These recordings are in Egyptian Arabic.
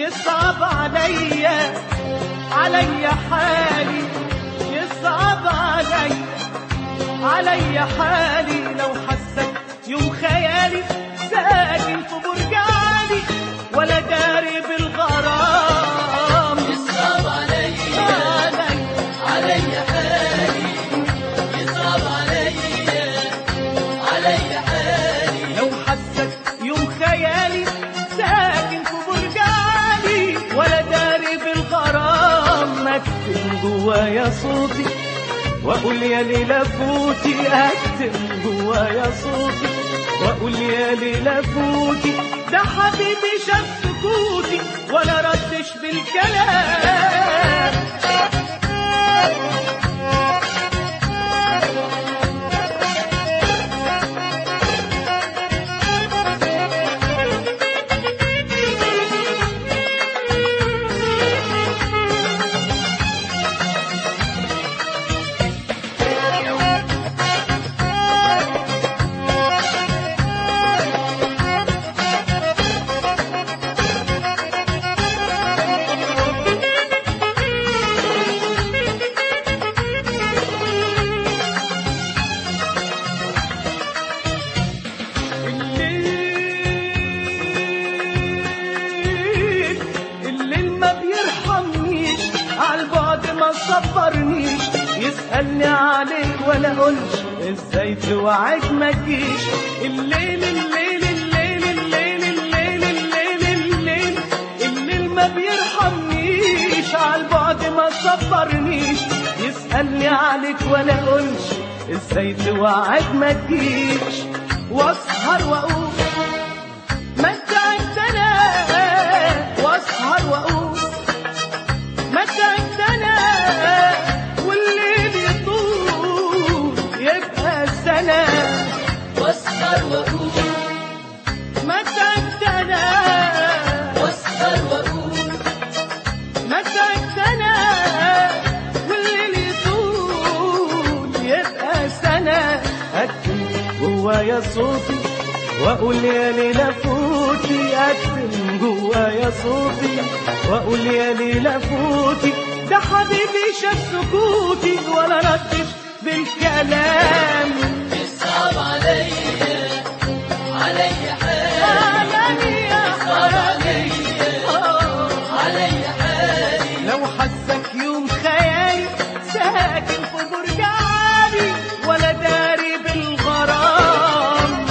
يصعب عليا عليا حالي يصعب عليا عليا حالي لو حسك يوم خيالي ساكن في برج عالي ولا داري بالغرام يصعب عليا علي عليا حالي يصعب عليا عليا حالي لو حسك يوم خيالي ساكن في برج عالي ولا داري بالغرام اكتم جوايا صوتي واقول يا ليلى فوتي اكتم جوايا صوتي واقول يا ليلى فوتي ده حبيبي شاف سكوتي ولا ردش بالكلام الليل الليل ما بيرحمنيش عالبعد ما صبرنيش يسألني عليك ولا قولش ازاي توعد ما تجيش الليل الليل الليل الليل الليل الليل الليل الليل ما بيرحمنيش عالبعد ما صبرنيش يسألني عليك ولا قولش ازاي توعد ما تجيش واسهر واقول متى عدتنا واسهر واقول متى عدتنا والليل يطول يبقى سنة واسهر واقول متى عدتنا واسهر واقول متى عدتنا والليل يطول يبقى سنة أكتم جوايا صوتي وأقول يا ليلى فوتي أكتم جوايا صوتي وأقول يا ليلى فوتي ده حبيبي شاف سكوتي ولا ردش بالكلام يصعب عليا عليا حالي علي يا حالي آه. عليا حالي لو حسك يوم خيالي ساكن في برج عالي ولا داري بالغرام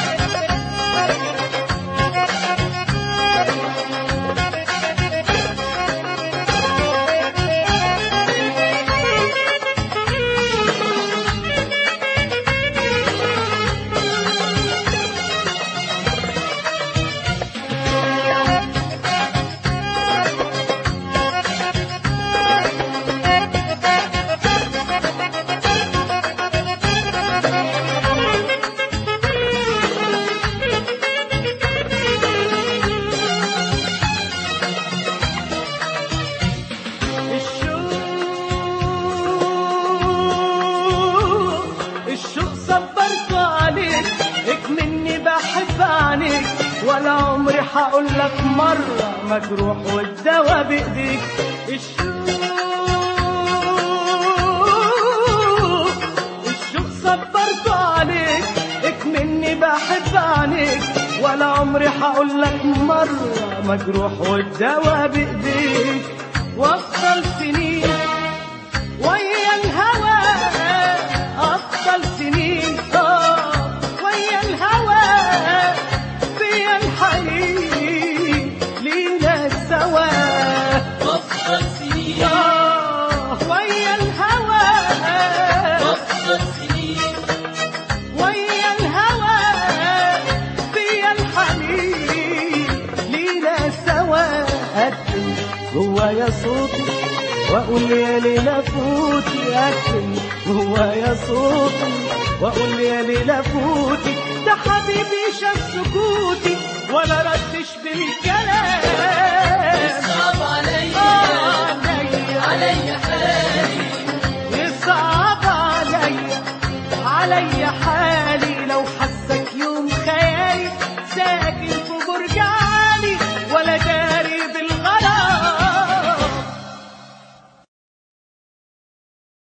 الشوق الشوق صبرت عليك اكمني بحب عنيك ولا عمري هقول لك مرة مجروح والدوا بإيديك الشوق الشوق صبرت عليك اكمني بحب عنيك ولا عمري هقول لك مرة مجروح والدوا بإيديك وافضل سنين ويا الهوى أفضل سنين آه ويا الهوى فيا الحنين لينا سوا وافضل سنين آه ويا الهوى وافضل سنين ويا الهوى فيا الحنين لينا سوا أكتم جوايا صوتي وأقول يا ليلى فوتي أكتم جوايا صوتي وأقول يا ليلى فوتي ده حبيبي شاف سكوتي ولا ردش بالكلام